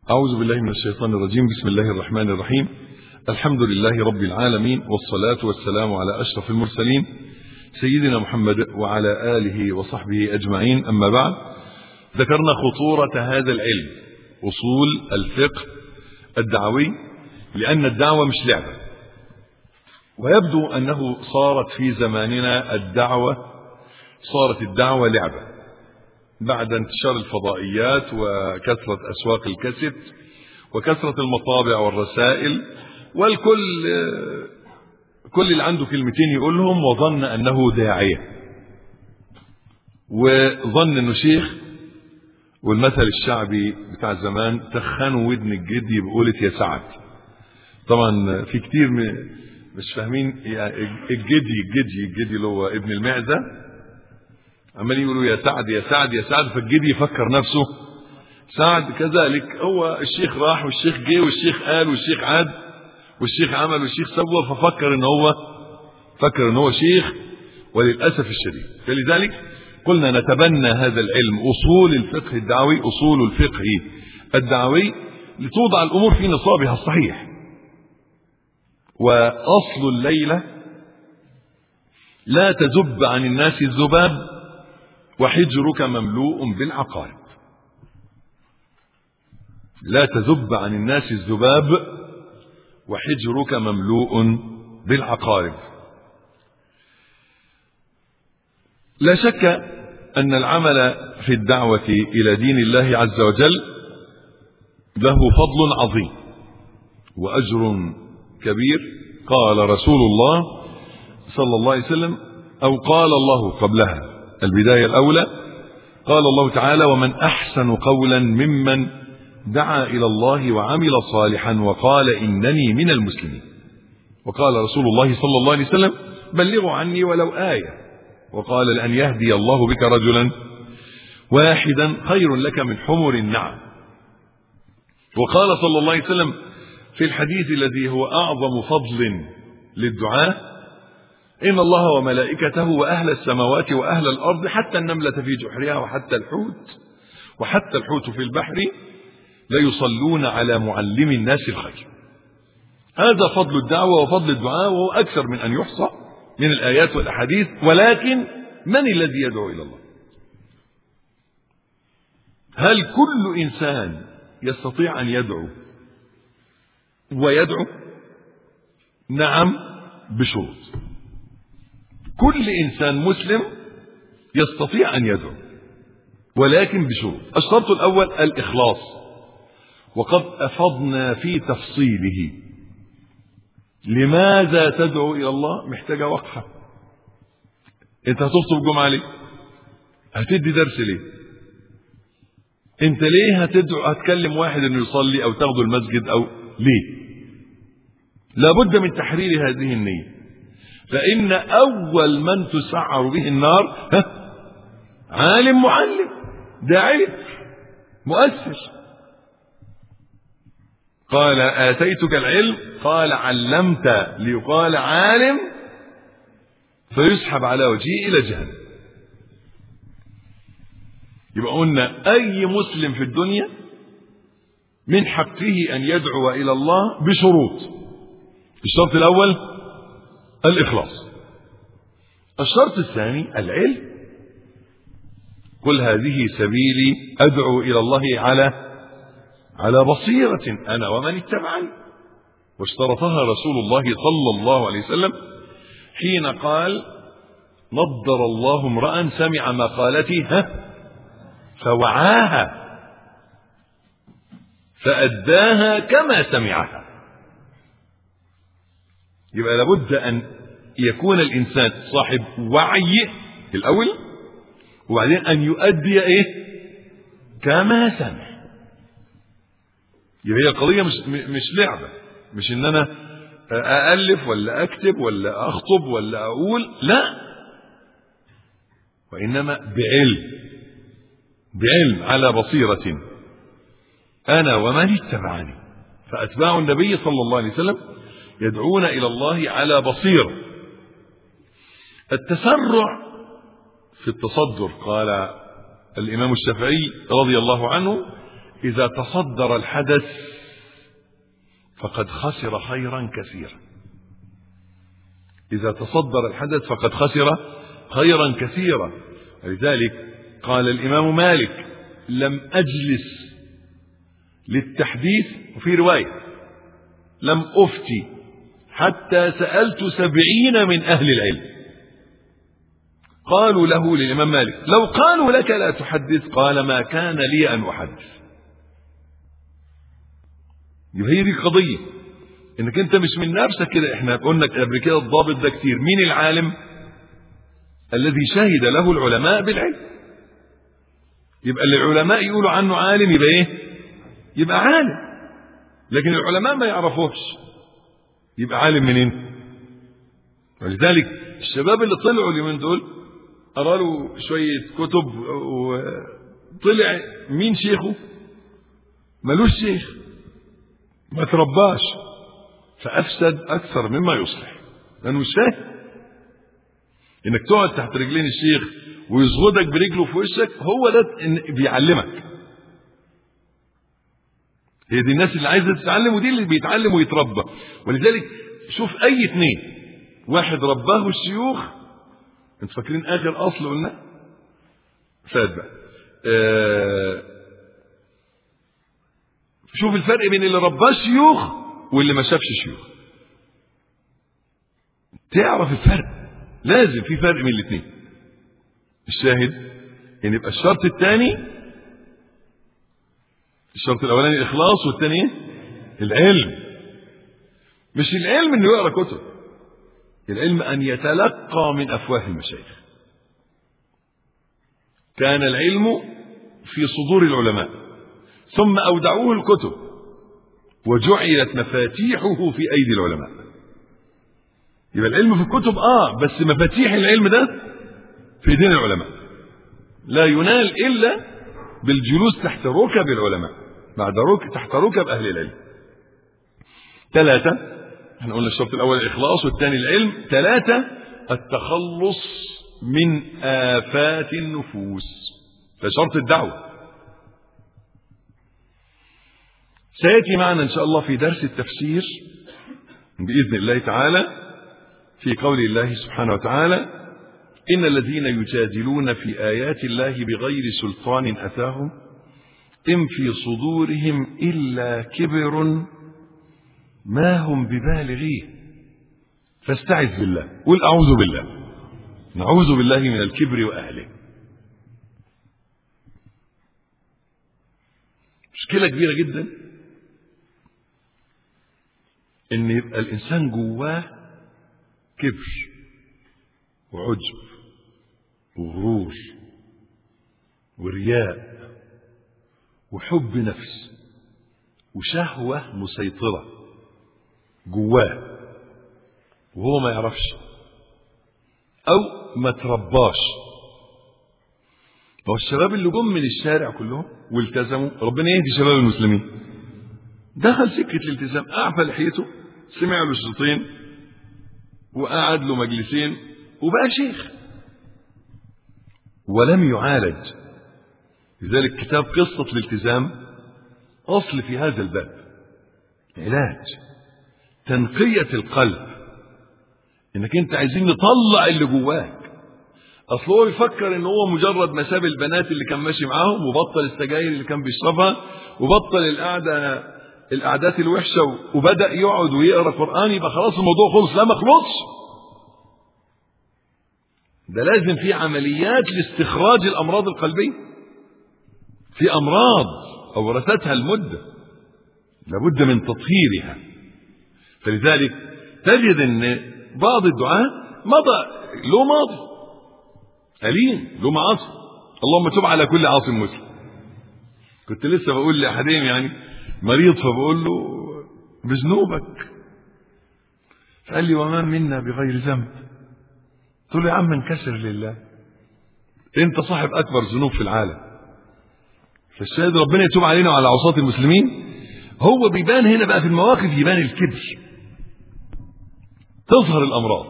أعوذ بالله من الشيطان الرجيم بسم الله الرحمن الرحيم الحمد لله رب العالمين والصلاة والسلام على أشرف المرسلين سيدنا محمد وعلى آله وصحبه أجمعين أما بعد ذكرنا خطورة هذا العلم أصول الفقه الدعوي لأن الدعوة مش لعبة ويبدو أنه صارت في زماننا الدعوة صارت الدعوة لعبة بعد انتشار الفضائيات وكثرة أسواق الكسب وكثرة المطابع والرسائل والكل كل اللي عنده كلمتين يقولهم وظن أنه داعية وظن أنه شيخ والمثل الشعبي بتاع زمان تخنوا ودن الجدي بقولة يا سعد طبعا في كتير مش فاهمين يعني الجدي الجدي الجدي اللي هو ابن المعزة عمال يقولوا يا سعد يا سعد يا سعد فالجدي يفكر نفسه سعد كذلك هو الشيخ راح والشيخ جه والشيخ قال والشيخ عاد والشيخ عمل والشيخ سوى ففكر ان هو فكر ان هو شيخ وللاسف الشديد فلذلك قلنا نتبنى هذا العلم اصول الفقه الدعوي اصول الفقه الدعوي لتوضع الامور في نصابها الصحيح واصل الليله لا تزب عن الناس الذباب وحجرك مملوء بالعقارب لا تذب عن الناس الذباب وحجرك مملوء بالعقارب لا شك أن العمل في الدعوة إلى دين الله عز وجل له فضل عظيم وأجر كبير قال رسول الله صلى الله عليه وسلم أو قال الله قبلها البداية الأولى قال الله تعالى ومن أحسن قولا ممن دعا إلى الله وعمل صالحا وقال إنني من المسلمين وقال رسول الله صلى الله عليه وسلم بلغوا عني ولو آية وقال لأن يهدي الله بك رجلا واحدا خير لك من حمر النعم وقال صلى الله عليه وسلم في الحديث الذي هو أعظم فضل للدعاء إن الله وملائكته وأهل السماوات وأهل الأرض حتى النملة في جحرها وحتى الحوت وحتى الحوت في البحر ليصلون على معلم الناس الخير هذا فضل الدعوة وفضل الدعاء وهو أكثر من أن يحصى من الآيات والأحاديث ولكن من الذي يدعو إلى الله هل كل إنسان يستطيع أن يدعو ويدعو نعم بشروط كل إنسان مسلم يستطيع أن يدعو ولكن بشروط الشرط الأول الإخلاص وقد أفضنا في تفصيله لماذا تدعو إلى الله محتاجة وقفة أنت هتخطب الجمعة ليه هتدي درس ليه أنت ليه هتدعو هتكلم واحد أنه يصلي أو تاخده المسجد أو ليه لابد من تحرير هذه النية فإن أول من تسعر به النار ها عالم معلم داعية مؤسس قال آتيتك العلم قال علمت ليقال عالم فيسحب على وجهه إلى جهنم يبقى قلنا أي مسلم في الدنيا من حقه أن يدعو إلى الله بشروط الشرط الأول الإخلاص الشرط الثاني العلم قل هذه سبيلي أدعو إلى الله على على بصيرة أنا ومن اتبعني واشترطها رسول الله صلى الله عليه وسلم حين قال نضر الله امرأ سمع مقالتي ها فوعاها فأداها كما سمعها يبقى لابد أن يكون الإنسان صاحب وعي الأول وبعدين أن يؤدي إيه كما سمع يبقى هي القضية مش مش لعبة مش إن أنا أألف ولا أكتب ولا أخطب ولا أقول لا وإنما بعلم بعلم على بصيرة أنا ومن اتبعني فأتباع النبي صلى الله عليه وسلم يدعون إلى الله على بصيرة التسرع في التصدر قال الإمام الشافعي رضي الله عنه إذا تصدر الحدث فقد خسر خيرا كثيرا إذا تصدر الحدث فقد خسر خيرا كثيرا لذلك قال الإمام مالك لم أجلس للتحديث وفي رواية لم أفتي حتى سألت سبعين من أهل العلم قالوا له للإمام مالك لو قالوا لك لا تحدث قال ما كان لي أن أحدث يبقى هي دي القضية انك انت مش من نفسك كده احنا قلنا قبل كده الضابط ده كتير مين العالم الذي شهد له العلماء بالعلم يبقى اللي العلماء يقولوا عنه عالم يبقى ايه يبقى عالم لكن العلماء ما يعرفوش يبقى عالم منين ولذلك الشباب اللي طلعوا اليومين دول قرا له شويه كتب وطلع مين شيخه ملوش شيخ ما ترباش فافسد اكثر مما يصلح لانه مش فاهم انك تقعد تحت رجلين الشيخ ويصغدك برجله في وشك هو ده بيعلمك هي دي الناس اللي عايزه تتعلم ودي اللي بيتعلم ويتربى ولذلك شوف اي اثنين واحد رباه الشيوخ انتوا فاكرين اخر اصل قلنا فات بقى آه شوف الفرق بين اللي رباه شيوخ واللي ما شافش شيوخ تعرف الفرق لازم في فرق بين الاثنين الشاهد ان يبقى الشرط الثاني الشرط الاولاني الاخلاص والثاني العلم مش العلم انه يقرا كتب العلم ان يتلقى من افواه المشايخ كان العلم في صدور العلماء ثم اودعوه الكتب وجعلت مفاتيحه في ايدي العلماء يبقى العلم في الكتب اه بس مفاتيح العلم ده في ايدين العلماء لا ينال الا بالجلوس تحت ركب العلماء بعد ركب تحت ركب اهل العلم ثلاثة احنا قلنا الشرط الاول الاخلاص والثاني العلم ثلاثة التخلص من آفات النفوس ده شرط الدعوة سيأتي معنا إن شاء الله في درس التفسير بإذن الله تعالى في قول الله سبحانه وتعالى إن الذين يجادلون في آيات الله بغير سلطان أتاهم إن في صدورهم إلا كبر ما هم ببالغيه فاستعذ بالله قل أعوذ بالله نعوذ بالله من الكبر وأهله مشكلة كبيرة جدا إن يبقى الإنسان جواه كبر وعجب وغرور ورياء وحب نفس وشهوة مسيطرة جواه وهو ما يعرفش أو ما ترباش ما هو الشباب اللي جم من الشارع كلهم والتزموا ربنا يهدي شباب المسلمين دخل سكة الالتزام أعفى لحيته سمع له شريطين وقعد له مجلسين وبقى شيخ ولم يعالج لذلك كتاب قصة الالتزام أصل في هذا الباب علاج تنقية القلب انك انت عايزين نطلع اللي جواك اصل هو بيفكر ان هو مجرد ما ساب البنات اللي كان ماشي معاهم وبطل السجاير اللي كان بيشربها وبطل القعده القعدات الوحشه وبدا يقعد ويقرا قران يبقى خلاص الموضوع خلص لا ما خلصش ده لازم في عمليات لاستخراج الامراض القلبيه في امراض اورثتها المده لابد من تطهيرها فلذلك تجد ان بعض الدعاة مضى له ماضي أليم له معاصي اللهم تب على كل عاص مسلم كنت لسه بقول لأحدهم يعني مريض فبقول له بذنوبك فقال لي وما منا بغير ذنب قلت له يا عم انكسر لله انت صاحب اكبر ذنوب في العالم فالشاهد ربنا يتوب علينا وعلى عصاة المسلمين هو بيبان هنا بقى في المواقف يبان الكبر تظهر الامراض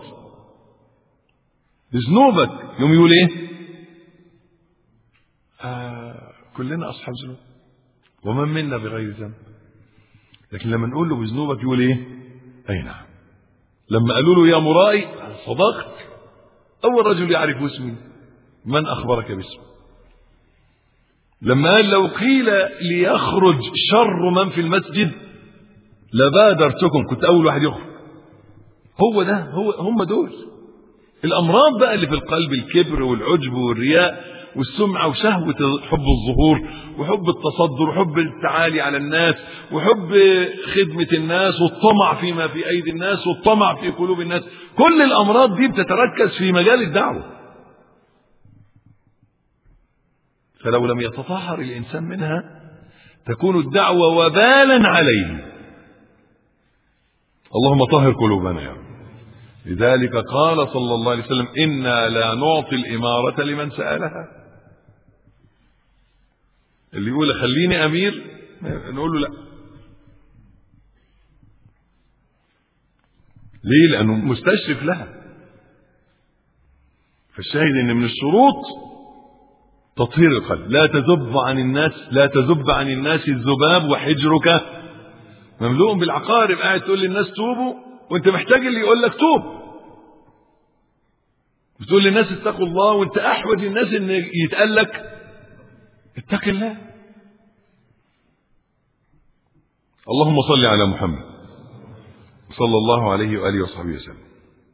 بذنوبك يوم يقول ايه آه كلنا اصحاب ذنوب ومن منا بغير ذنب لكن لما نقول له بذنوبك يقول ايه اي نعم لما قالوا له يا مرائي صدقت اول رجل يعرف اسمي من اخبرك باسمي لما قال لو قيل ليخرج شر من في المسجد لبادرتكم كنت اول واحد يخرج هو ده هو هم دول الامراض بقى اللي في القلب الكبر والعجب والرياء والسمعة وشهوة حب الظهور وحب التصدر وحب التعالي على الناس وحب خدمة الناس والطمع فيما في أيدي الناس والطمع في قلوب الناس كل الأمراض دي بتتركز في مجال الدعوة فلو لم يتطهر الإنسان منها تكون الدعوة وبالا عليه اللهم طهر قلوبنا يا رب لذلك قال صلى الله عليه وسلم إنا لا نعطي الإمارة لمن سألها اللي يقول خليني أمير نقول له لا ليه لأنه مستشرف لها فالشاهد ان من الشروط تطهير القلب لا تذب عن الناس لا تذب عن الناس الذباب وحجرك مملوء بالعقارب قاعد تقول للناس توبوا وانت محتاج اللي يقول لك توب بتقول للناس اتقوا الله وانت احوج الناس ان يتقال لك اتق الله اللهم صل على محمد صلى الله عليه واله وصحبه وسلم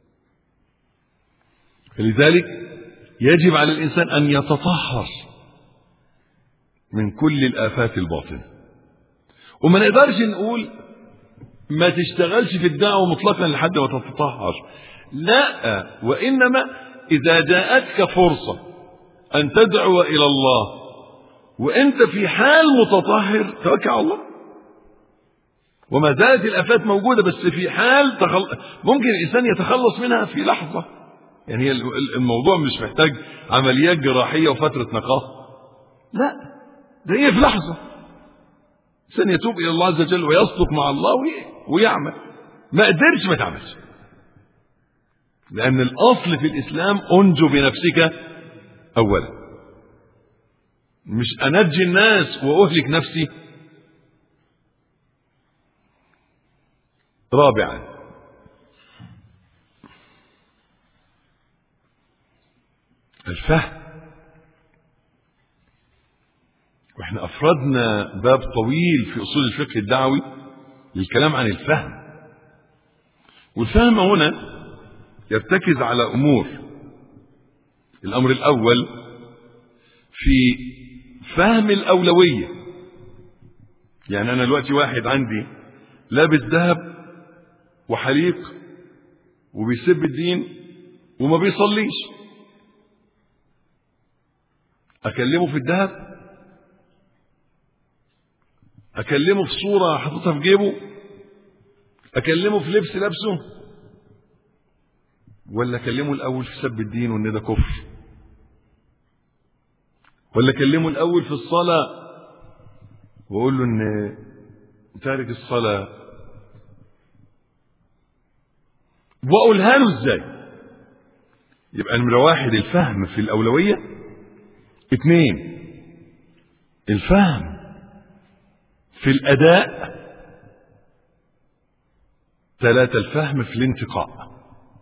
فلذلك يجب على الانسان ان يتطهر من كل الافات الباطنه وما نقدرش نقول ما تشتغلش في الدعوه مطلقا لحد ما تتطهر لا وانما اذا جاءتك فرصه ان تدعو الى الله وانت في حال متطهر توكل على الله وما زالت الافات موجوده بس في حال تخل... ممكن الانسان يتخلص منها في لحظه يعني هي الموضوع مش محتاج عمليات جراحيه وفتره نقاهه لا ده هي في لحظه الانسان يتوب الى الله عز وجل ويصدق مع الله ويعمل ما قدرش ما تعملش لان الاصل في الاسلام انجو بنفسك اولا مش انجي الناس واهلك نفسي رابعا الفهم واحنا افردنا باب طويل في اصول الفقه الدعوي للكلام عن الفهم والفهم هنا يرتكز على امور الامر الاول في فهم الاولويه يعني انا دلوقتي واحد عندي لابس ذهب وحليق وبيسب الدين وما بيصليش اكلمه في الذهب اكلمه في صوره حاططها في جيبه اكلمه في لبس لابسه ولا اكلمه الاول في سب الدين وان ده كفر ولا اكلمه الاول في الصلاه واقول له ان تارك الصلاه واقولها له ازاي يبقى نمره واحد الفهم في الاولويه اثنين الفهم في الاداء ثلاثة الفهم في الانتقاء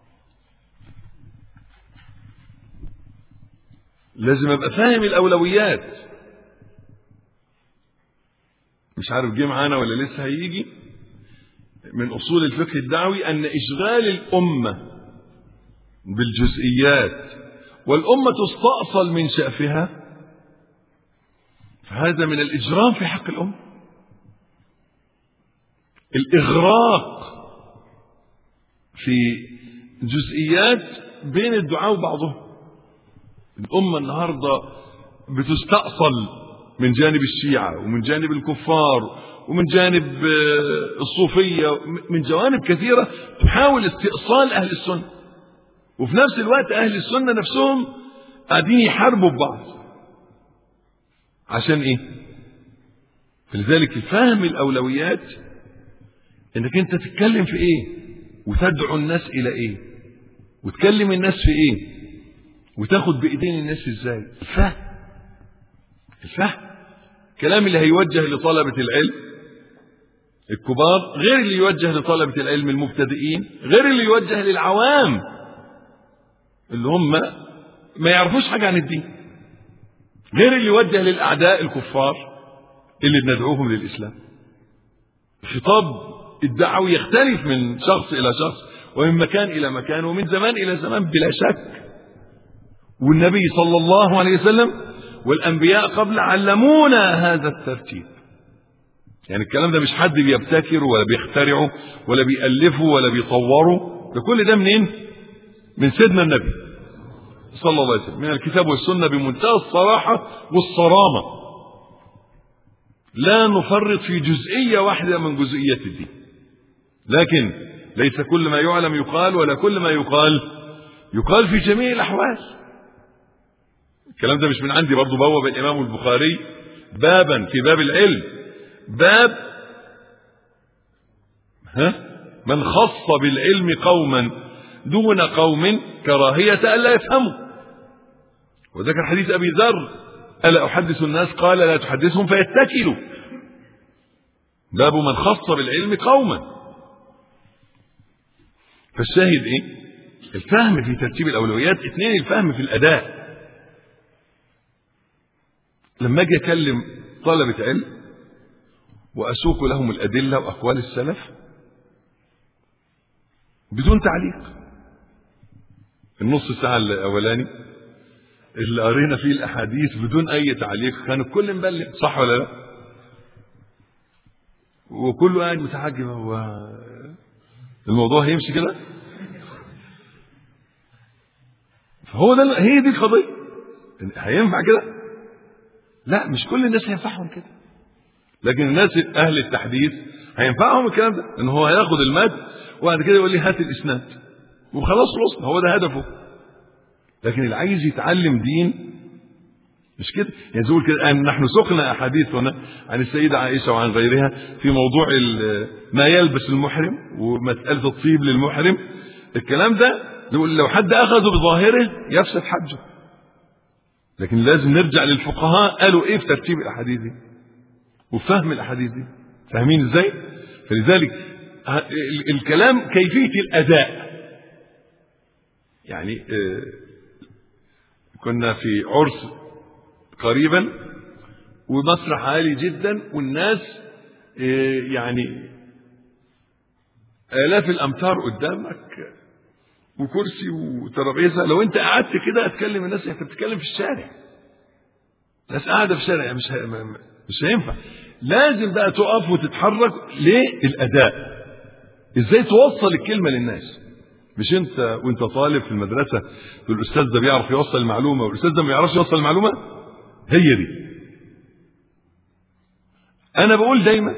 لازم ابقى فاهم الاولويات مش عارف جه معانا ولا لسه هيجي من اصول الفقه الدعوي ان اشغال الامه بالجزئيات والامه تستأصل من شأفها فهذا من الاجرام في حق الامه الاغراق في جزئيات بين الدعاء وبعضهم الامه النهارده بتستأصل من جانب الشيعة ومن جانب الكفار ومن جانب الصوفية من جوانب كثيرة تحاول استئصال أهل السنة وفي نفس الوقت أهل السنة نفسهم قاعدين يحاربوا ببعض عشان إيه؟ فلذلك فهم الأولويات إنك أنت تتكلم في إيه؟ وتدعو الناس إلى إيه؟ وتكلم الناس في إيه؟ وتاخد بإيدين الناس إزاي؟ الفهم الفهم الكلام اللي هيوجه لطلبة العلم الكبار غير اللي يوجه لطلبة العلم المبتدئين غير اللي يوجه للعوام اللي هم ما يعرفوش حاجة عن الدين غير اللي يوجه للأعداء الكفار اللي بندعوهم للإسلام خطاب الدعوي يختلف من شخص إلى شخص ومن مكان إلى مكان ومن زمان إلى زمان بلا شك والنبي صلى الله عليه وسلم والأنبياء قبل علمونا هذا الترتيب يعني الكلام ده مش حد بيبتكره ولا بيخترعه ولا بيألفه ولا بيطوره ده كل ده منين من سيدنا النبي صلى الله عليه وسلم من الكتاب والسنة بمنتهى الصراحة والصرامة لا نفرط في جزئية واحدة من جزئيات الدين لكن ليس كل ما يعلم يقال ولا كل ما يقال يقال في جميع الأحوال الكلام ده مش من عندي برضه بوب الإمام البخاري بابا في باب العلم باب ها من خص بالعلم قوما دون قوم كراهية ألا يفهموا وذكر حديث أبي ذر ألا أحدث الناس قال لا تحدثهم فيتكلوا باب من خص بالعلم قوما فالشاهد ايه الفهم في ترتيب الاولويات اثنين الفهم في الاداء لما اجي اكلم طلبة علم واسوق لهم الادلة واقوال السلف بدون تعليق النص ساعة الاولاني اللي قرينا فيه الاحاديث بدون اي تعليق كان الكل مبلغ صح ولا لا وكله قاعد متعجب هو الموضوع هيمشي كده فهو ده هي دي القضيه هينفع كده لا مش كل الناس هينفعهم كده لكن الناس اهل التحديث هينفعهم الكلام ده ان هو هياخد المد وبعد كده يقول لي هات الاسناد وخلاص خلصنا هو ده هدفه لكن اللي عايز يتعلم دين مش كده يعني زي كده نحن سقنا احاديث هنا عن السيده عائشه وعن غيرها في موضوع ما يلبس المحرم ومساله الطيب للمحرم الكلام ده لو حد اخذه بظاهره يفسد حجه لكن لازم نرجع للفقهاء قالوا ايه في ترتيب الاحاديث دي وفهم الاحاديث دي فاهمين ازاي فلذلك الكلام كيفيه الاداء يعني كنا في عرس قريبا ومسرح عالي جدا والناس يعني آلاف الأمتار قدامك وكرسي وترابيزة لو أنت قعدت كده هتكلم الناس أنت بتتكلم في الشارع ناس قاعدة في الشارع مش مش هينفع لازم بقى تقف وتتحرك للأداء ازاي توصل الكلمة للناس مش انت وانت طالب في المدرسة الاستاذ ده بيعرف يوصل المعلومة والاستاذ ده ما بيعرفش يوصل المعلومة هي دي انا بقول دايما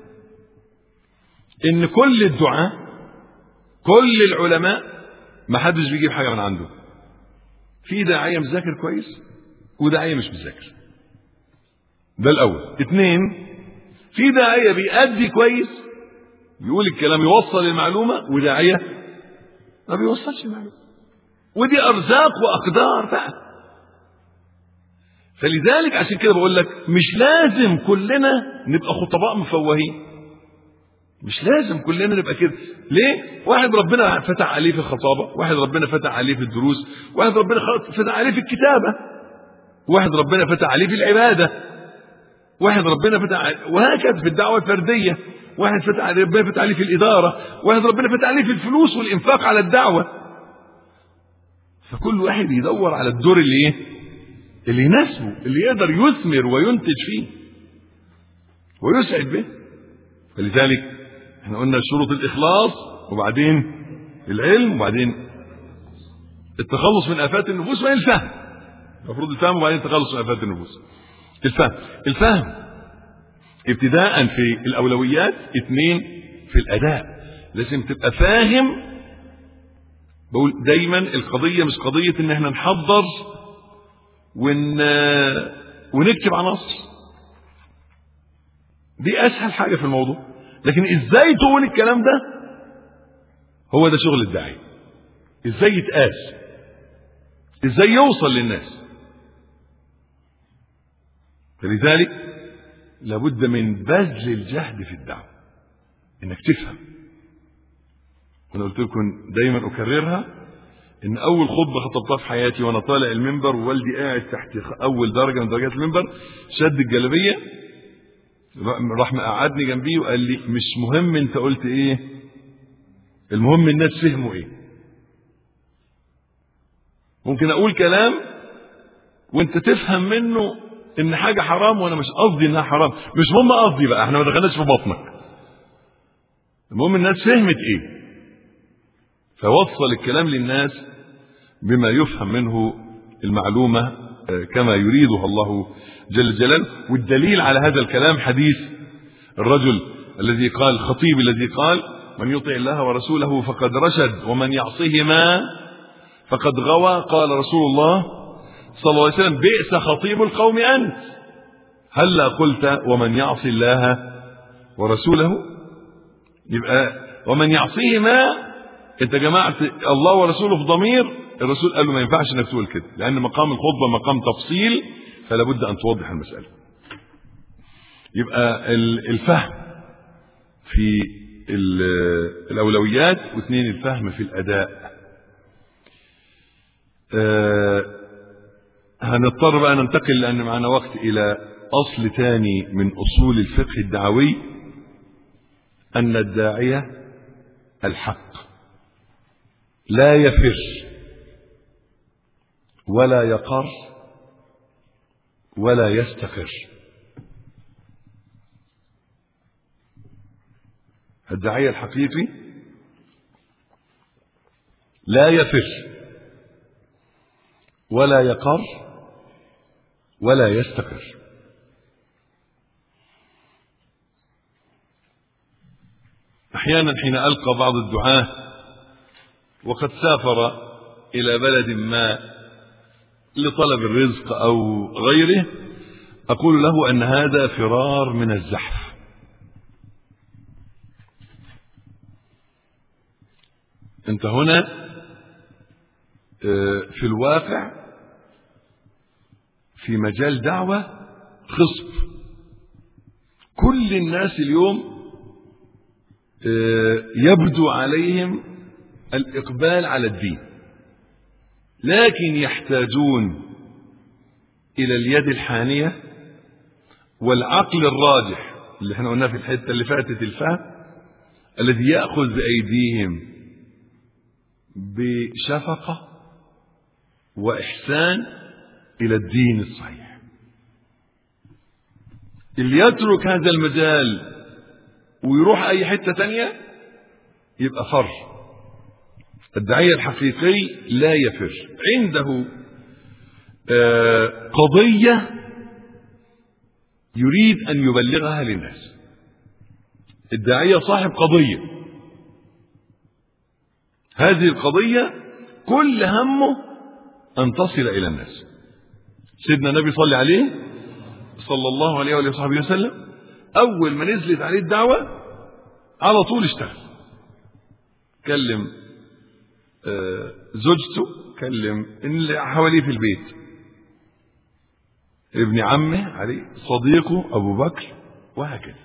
ان كل الدعاء كل العلماء ما حدش بيجيب حاجه من عنده في داعيه مذاكر كويس وداعيه مش مذاكر ده الاول اثنين في داعيه بيأدي كويس بيقول الكلام يوصل المعلومه وداعيه ما بيوصلش المعلومه ودي ارزاق واقدار بقى فلذلك عشان كده بقول لك مش لازم كلنا نبقى خطباء مفوهين مش لازم كلنا نبقى كده ليه واحد ربنا فتح عليه في الخطابة واحد ربنا فتح عليه في الدروس واحد ربنا فتح عليه في الكتابة واحد ربنا فتح عليه في العبادة واحد ربنا فتح عليه وهكذا في الدعوة الفردية واحد فتح عليه ربنا فتح عليه في الإدارة واحد ربنا فتح عليه في الفلوس والإنفاق على الدعوة فكل واحد يدور على الدور اللي ايه اللي يناسبه اللي يقدر يثمر وينتج فيه ويسعد به فلذلك احنا قلنا شروط الإخلاص وبعدين العلم وبعدين التخلص من آفات النفوس وبعدين الفهم المفروض الفهم وبعدين التخلص من آفات النفوس الفهم الفهم ابتداء في الأولويات اثنين في الأداء لازم تبقى فاهم بقول دايما القضية مش قضية ان احنا نحضر ون... ونكتب عناصر دي اسهل حاجة في الموضوع لكن ازاي تقول الكلام ده هو ده شغل الداعي ازاي يتقاس ازاي يوصل للناس فلذلك لابد من بذل الجهد في الدعوة انك تفهم انا قلت لكم دايما اكررها ان اول خطبه خطبتها في حياتي وانا طالع المنبر ووالدي قاعد تحت اول درجه من درجات المنبر شد الجلابيه راح مقعدني جنبيه وقال لي مش مهم انت قلت ايه المهم الناس فهموا ايه ممكن اقول كلام وانت تفهم منه ان حاجه حرام وانا مش قصدي انها حرام مش مهم قصدي بقى احنا ما دخلناش في بطنك المهم الناس فهمت ايه فوصل الكلام للناس بما يفهم منه المعلومه كما يريدها الله جل جلاله والدليل على هذا الكلام حديث الرجل الذي قال الخطيب الذي قال من يطع الله ورسوله فقد رشد ومن يعصهما فقد غوى قال رسول الله صلى الله عليه وسلم بئس خطيب القوم أنت هلا قلت ومن يعصي الله ورسوله يبقى ومن يعصيهما انت جمعت الله ورسوله في ضمير الرسول قال له ما ينفعش انك تقول كده لان مقام الخطبه مقام تفصيل فلا بد ان توضح المساله يبقى الفهم في الاولويات واثنين الفهم في الاداء آه هنضطر بقى ننتقل لان معنا وقت الى اصل ثاني من اصول الفقه الدعوي ان الداعيه الحق لا يفر ولا يقر ولا يستقر الداعية الحقيقي لا يفر ولا يقر ولا يستقر احيانا حين القى بعض الدعاه وقد سافر الى بلد ما لطلب الرزق او غيره اقول له ان هذا فرار من الزحف انت هنا في الواقع في مجال دعوه خصب كل الناس اليوم يبدو عليهم الاقبال على الدين لكن يحتاجون الى اليد الحانيه والعقل الراجح اللي احنا قلناه في الحته اللي فاتت الفهم الذي ياخذ بايديهم بشفقه واحسان الى الدين الصحيح اللي يترك هذا المجال ويروح اي حته تانية يبقى فر الداعية الحقيقي لا يفر عنده قضية يريد أن يبلغها للناس الداعية صاحب قضية هذه القضية كل همه أن تصل إلى الناس سيدنا النبي صلى عليه صلى الله عليه وآله وصحبه وسلم أول ما نزلت عليه الدعوة على طول اشتغل كلم زوجته كلم اللي حواليه في البيت ابن عمه علي صديقه ابو بكر وهكذا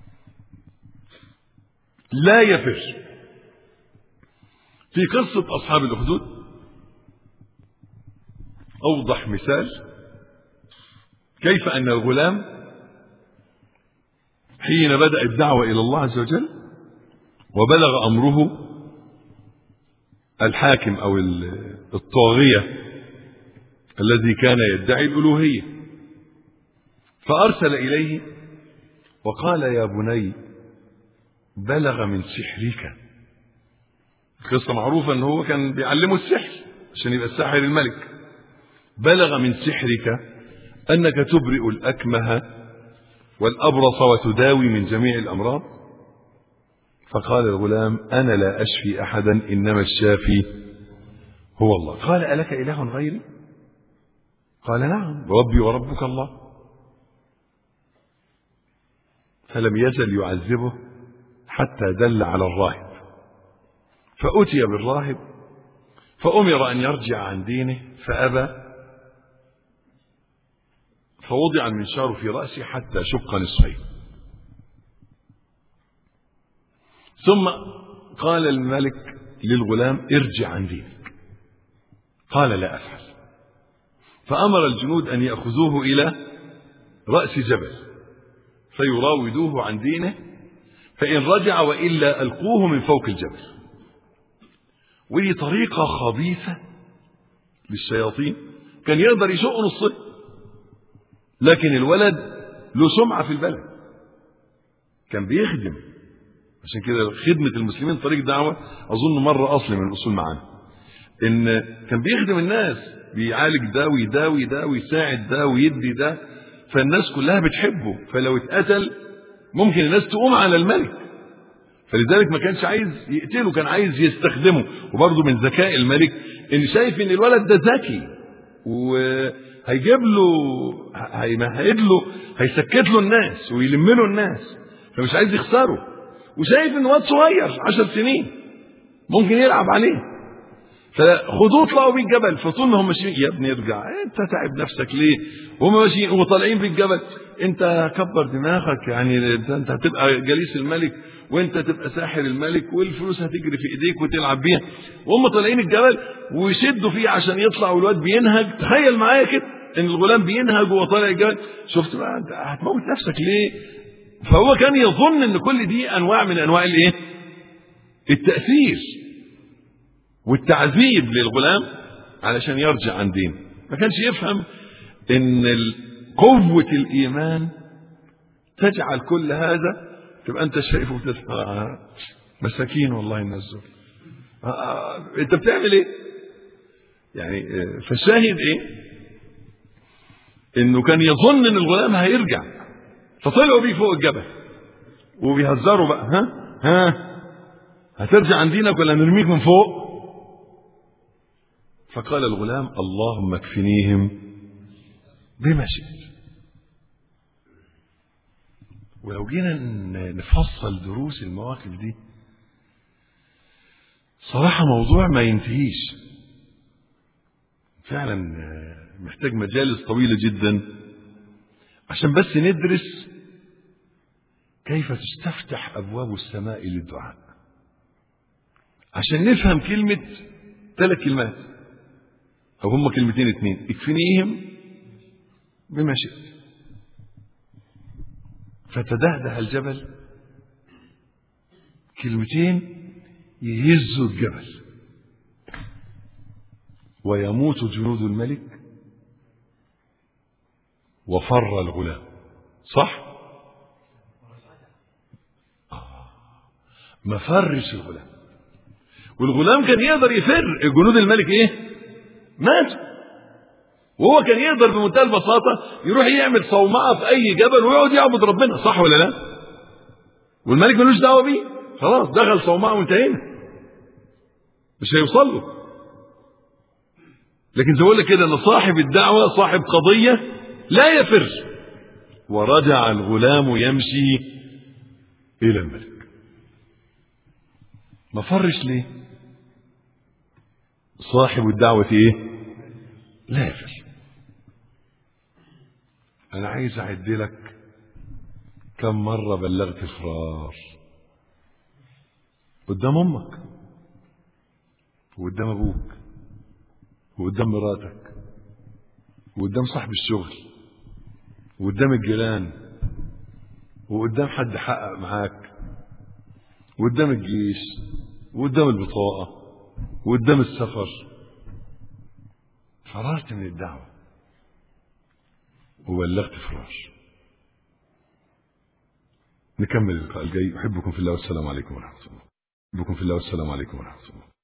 لا يفر في قصة أصحاب الأخدود أوضح مثال كيف أن الغلام حين بدأ الدعوة إلى الله عز وجل وبلغ أمره الحاكم او الطاغيه الذي كان يدعي الالوهيه فارسل اليه وقال يا بني بلغ من سحرك قصة معروفة ان هو كان بيعلمه السحر عشان يبقى الساحر الملك بلغ من سحرك انك تبرئ الاكمه والابرص وتداوي من جميع الامراض فقال الغلام أنا لا أشفي أحدا إنما الشافي هو الله قال ألك إله غيري قال نعم ربي وربك الله فلم يزل يعذبه حتى دل على الراهب فأتي بالراهب فأمر أن يرجع عن دينه فأبى فوضع المنشار في رأسه حتى شق نصفين ثم قال الملك للغلام ارجع عن دينك قال لا أفعل فأمر الجنود أن يأخذوه إلى رأس جبل فيراودوه عن دينه فإن رجع وإلا ألقوه من فوق الجبل ودي طريقة خبيثة للشياطين كان يقدر يشق نصه لكن الولد له سمعة في البلد كان بيخدم عشان كده خدمة المسلمين طريق دعوة أظن مرة أصل من الأصول معانا إن كان بيخدم الناس بيعالج ده ويداوي ده ويساعد ده ويدي ده فالناس كلها بتحبه فلو اتقتل ممكن الناس تقوم على الملك فلذلك ما كانش عايز يقتله كان عايز يستخدمه وبرضه من ذكاء الملك ان شايف ان الولد ده ذكي وهيجيب له هيمهد له هيسكت له الناس ويلم له الناس فمش عايز يخسره وشايف ان واد صغير عشر سنين ممكن يلعب عليه فخدوه اطلعوا بيه الجبل فطول ما هم ماشيين يا ابني ارجع انت تعب نفسك ليه وهم ماشيين وطالعين بيه الجبل انت كبر دماغك يعني انت هتبقى جليس الملك وانت تبقى ساحر الملك والفلوس هتجري في ايديك وتلعب بيها وهم طالعين الجبل ويشدوا فيه عشان يطلع والواد بينهج تخيل معايا كده ان الغلام بينهج وهو طالع الجبل شفت بقى انت هتموت نفسك ليه فهو كان يظن ان كل دي انواع من انواع الايه التاثير والتعذيب للغلام علشان يرجع عن دينه ما كانش يفهم ان قوة الايمان تجعل كل هذا تبقى انت شايفه وتسمع مساكين والله الناس دول انت بتعمل ايه يعني فالشاهد ايه انه كان يظن ان الغلام هيرجع فطلعوا بيه فوق الجبل وبيهزروا بقى ها ها هترجع عن دينك ولا نرميك من فوق فقال الغلام اللهم اكفنيهم بما شئت ولو جينا نفصل دروس المواقف دي صراحة موضوع ما ينتهيش فعلا محتاج مجالس طويلة جدا عشان بس ندرس كيف تستفتح أبواب السماء للدعاء عشان نفهم كلمة ثلاث كلمات أو هم كلمتين اتنين اكفنيهم بما شئت فتدهده الجبل كلمتين يهزوا الجبل ويموت جنود الملك وفر الغلام صح ما فرش الغلام والغلام كان يقدر يفر جنود الملك ايه مات وهو كان يقدر بمنتهى البساطة يروح يعمل صومعة في أي جبل ويقعد يعبد ربنا صح ولا لا؟ والملك ملوش دعوة بيه خلاص دخل صومعة وانتهينا مش هيوصل له لكن زي لك كده ان صاحب الدعوة صاحب قضية لا يفر ورجع الغلام يمشي إلى الملك ما فرش ليه صاحب الدعوة ايه لا يفر انا عايز اعد لك كم مرة بلغت فرار قدام امك وقدام ابوك وقدام مراتك وقدام صاحب الشغل وقدام الجيران وقدام حد حقق معاك وقدام الجيش وقدام البطاقة وقدام السفر فررت من الدعوة وبلغت فرار نكمل اللقاء الجاي أحبكم في الله والسلام عليكم ورحمة الله أحبكم في الله والسلام عليكم ورحمة الله